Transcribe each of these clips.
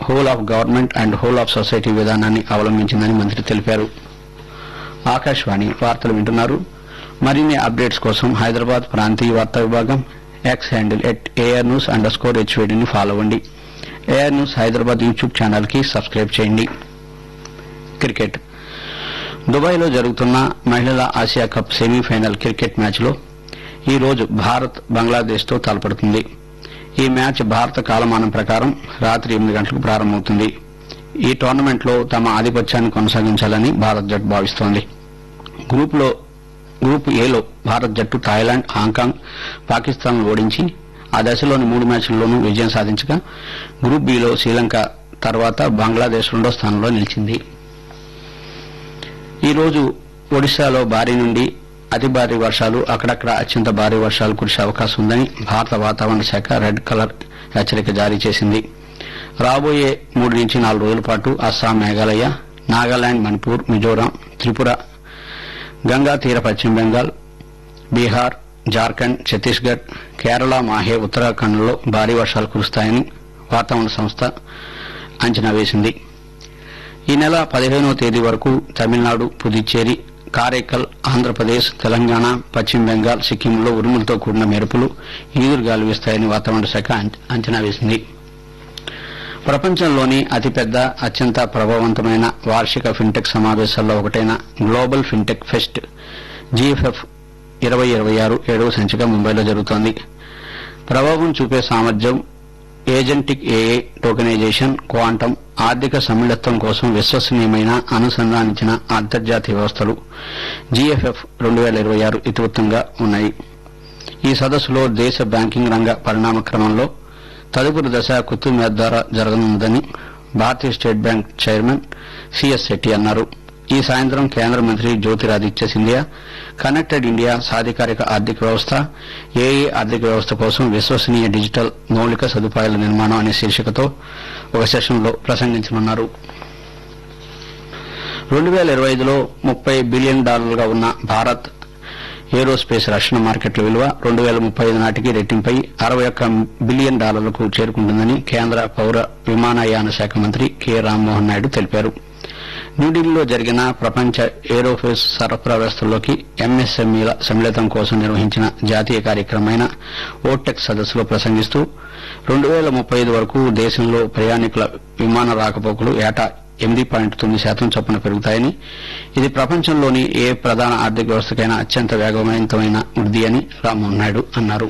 whole of government and whole of society విధానాన్ని అవలంబించిందని మంత్రి తెలిపారు ఆకాశవాణి వార్తలు వింటున్నారు మరిన్ని అప్డేట్స్ కోసం హైదరాబాద్ ప్రాంతీయ వార్తా విభాగం X handle at AIR news underscore హెచ్వేడిని ఫాలో అవ్వండి AIR news Hyderabad YouTube channel కి సబ్స్క్రైబ్ చేయండి క్రికెట్ దుబాయ్లో జరుగుతున్న మహిళల ఆసియా కప్ సెమీఫైనల్ క్రికెట్ మ్యాచ్లో ఈ రోజు భారత్ బంగ్లాదేశ్తో తలపడుతుంది ఈ మ్యాచ్ భారత కాలమానం ప్రకారం రాత్రి ఎనిమిది గంటలకు ప్రారంభమవుతుంది ఈ టోర్నమెంట్లో తమ ఆధిపత్యాన్ని కొనసాగించాలని భారత్ జట్టు భావిస్తోంది గ్రూప్లో గ్రూప్ ఏలో భారత్ జట్టు థాయిలాండ్ హాంకాంగ్ పాకిస్తాన్ ఓడించి ఆ దశలోని మూడు మ్యాచ్ల్లోనూ విజయం సాధించగా గ్రూప్ బిలో శ్రీలంక తర్వాత బంగ్లాదేశ్ రెండో స్థానంలో నిలిచింది ఈ రోజు ఒడిశాలో భారీ నుండి అతి భారీ వర్షాలు అక్కడక్కడ అత్యంత భారీ వర్షాలు కురిసే అవకాశం ఉందని భారత వాతావరణ శాఖ రెడ్ కలర్ హెచ్చరిక జారీ చేసింది రాబోయే మూడు నుంచి నాలుగు రోజుల పాటు అస్సాం మేఘాలయ నాగాలాండ్ మణిపూర్ మిజోరాం త్రిపుర గంగా తీర పశ్చిమ బెంగాల్ బీహార్ జార్ఖండ్ ఛత్తీస్గఢ్ కేరళ మాహే ఉత్తరాఖండ్లో భారీ వర్షాలు కురుస్తాయని వాతావరణ సంస్థ అంచనా వేసింది ఈ నెల పదిహేనవ తేదీ వరకు తమిళనాడు పుదుచ్చేరి కారైకల్ ఆంధ్రప్రదేశ్ తెలంగాణ పశ్చిమ బెంగాల్ సిక్కింలో ఉరుములతో కూడిన మెరుపులు ఈదురుగాలు వీస్తాయని వాతావరణ శాఖ అంచ- అంచనా వేసింది ప్రపంచంలోని అతిపెద్ద అత్యంత ప్రభావవంతమైన వార్షిక ఫిన్టెక్ సమావేశాల్లో ఒకటైన గ్లోబల్ ఫిన్టెక్ ఫెస్ట్ జీఎఫ్ఎఫ్ ఇరవై ఇరవై ఆరు ఏడవ సంచిక ముంబైలో జరుగుతోంది ప్రభావం చూపే సామర్థ్యం ఏజెంటిక్ ఏఏ టోకెనైజేషన్ క్వాంటం ఆర్థిక సమ్మిళత్వం కోసం విశ్వసనీయమైన అనుసంధానించిన అంతర్జాతీయ వ్యవస్థలు జీఎఫ్ఎఫ్ రెండు వేల ఇరవై ఆరు ఇతివృత్తంగా ఉన్నాయి ఈ సదస్సులో దేశ బ్యాంకింగ్ రంగ పరిణామ క్రమంలో తదుపరి దశ కుతుబ్ ద్వారా జరగనుందని భారతీయ state bank chairman CS Setty అన్నారు ఈ సాయంత్రం కేంద్ర మంత్రి జ్యోతిరాదిత్య సింధియా కనెక్టెడ్ ఇండియా సాధికారిక ఆర్థిక వ్యవస్థ ఏఏ ఆర్థిక వ్యవస్థ కోసం విశ్వసనీయ డిజిటల్ మౌలిక సదుపాయాల నిర్మాణం అనే శీర్షికతో ఒక సెషన్లో ప్రసంగించనున్నారు రెండు వేల ఇరవై ఐదులో ముప్పై బిలియన్ డాలర్లుగా ఉన్న భారత్ ఏరోస్పేస్ రక్షణ మార్కెట్ల విలువ రెండు వేల ముప్పై ఐదు నాటికి రెట్టింపై అరవై ఒక్క బిలియన్ డాలర్లకు చేరుకుంటుందని కేంద్ర పౌర విమానయాన శాఖ మంత్రి కె రామ్మోహన్ నాయుడు తెలిపారు న్యూఢిల్లీలో జరిగిన ప్రపంచ ఏరోఫేస్ సరఫరా వ్యవస్థల్లోకి ఎంఎస్ఎంఈల సమ్మిళితం కోసం నిర్వహించిన జాతీయ కార్యక్రమమైన ఓటెక్ సదస్సులో ప్రసంగిస్తూ రెండు వేల ముప్పై ఐదు వరకు దేశంలో ప్రయాణికుల విమాన రాకపోకలు ఏటా ఎనిమిది పాయింట్ తొమ్మిది శాతం చొప్పున పెరుగుతాయని ఇది ప్రపంచంలోని ఏ ప్రధాన ఆర్థిక వ్యవస్థకైనా అత్యంత వేగవంతమైన వృద్ధి అని రామ్మోహన్ నాయుడు అన్నారు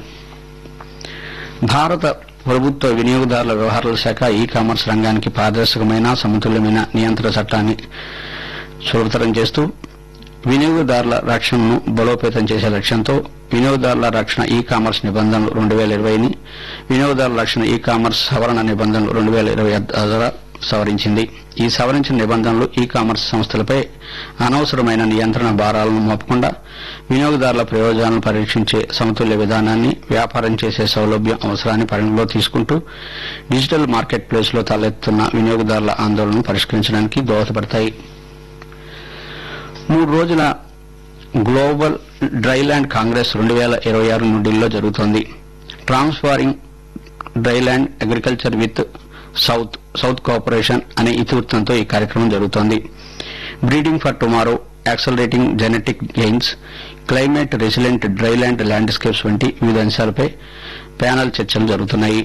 భారత ప్రభుత్వ వినియోగదారుల వ్యవహారాల శాఖ ఈ కామర్స్ రంగానికి పారదర్శకమైన సమతుల్యమైన నియంత్రణ చట్టాన్ని సులభతరం చేస్తూ వినియోగదారుల రక్షణను బలోపేతం చేసే లక్ష్యంతో వినియోగదారుల రక్షణ ఈ కామర్స్ నిబంధనలు రెండు వేల ఇరవైని వినియోగదారుల రక్షణ ఈ కామర్స్ సవరణ నిబంధనలు రెండు వేల ఇరవై ద్వారా సవరించింది ఈ సవరించిన నిబంధనలు ఈ కామర్స్ సంస్థలపై అనవసరమైన నియంత్రణ భారాలను మోపకుండా వినియోగదారుల ప్రయోజనాలను పరీక్షించే సమతుల్య విధానాన్ని వ్యాపారం చేసే సౌలభ్యం అవసరాన్ని పరిగణలో తీసుకుంటూ డిజిటల్ మార్కెట్ ప్లేస్ లో తలెత్తున్న వినియోగదారుల ఆందోళనను పరిష్కరించడానికి దోహదపడతాయి మూడు రోజుల గ్లోబల్ డ్రైల్యాండ్ కాంగ్రెస్ రెండు వేల ఇరవై ఆరు న్యూఢిల్లీలో జరుగుతోంది transforming dryland agriculture with south south cooperation అనే ఇతివృత్తంతో ఈ కార్యక్రమం జరుగుతోంది breeding for tomorrow accelerating genetic gains climate resilient dryland landscapes వంటి వివిధ అంశాలపై ప్యానల్ చర్చలు జరుగుతున్నాయి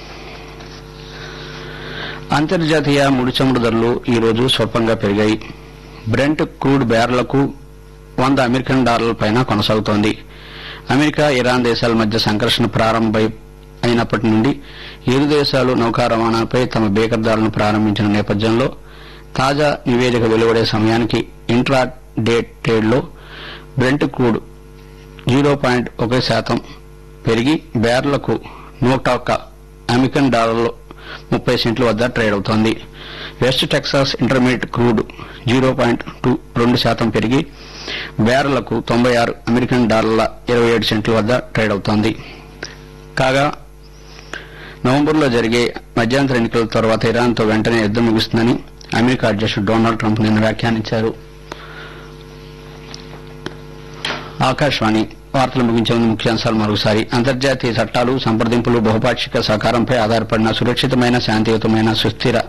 అంతర్జాతీయ ముడి చమురు ధరలు ఈ రోజు స్వల్పంగా పెరిగాయి బ్రెంట్ క్రూడ్ బ్యారెలకు వంద అమెరికన్ డాలర్ల పైన కొనసాగుతోంది అమెరికా ఇరాన్ దేశాల మధ్య సంఘర్షణ ప్రారంభమై అయినప్పటి నుండి ఇరు దేశాలు నౌకా రవాణాపై తమ బేకర్దారులను ప్రారంభించిన నేపథ్యంలో తాజా నివేదిక వెలువడే సమయానికి ఇంట్రా డే ట్రేడ్లో బ్రెంట్ క్రూడ్ జీరో పాయింట్ ఒక శాతం పెరిగి బ్యారెలకు నూట ఒక్క అమెరికన్ డాలర్లు ముప్పై సెంట్ల వద్ద ట్రేడ్ అవుతోంది West Texas Intermediate crude zero point two రెండు శాతం పెరిగి బ్యారెలకు తొంభై ఆరు అమెరికన్ డాలర్ల ఇరవై ఏడు సెంట్ల వద్ద ట్రేడ్ అవుతోంది కాగా నవంబర్లో జరిగే మధ్యంతర ఎన్నికల తర్వాత ఇరాన్తో వెంటనే యుద్దం ముగుస్తుందని అమెరికా అధ్యక్షుడు డొనాల్డ్ ట్రంప్ నిన్న వ్యాఖ్యానించారు ఆకాశవాణి వార్తలు ముగించే ముందు ముఖ్యాంశాలు మరోసారి అంతర్జాతీయ చట్టాలు సంప్రదింపులు బహుపాక్షిక సహకారంపై ఆధారపడిన సురక్షితమైన శాంతియుతమైన సుస్థిర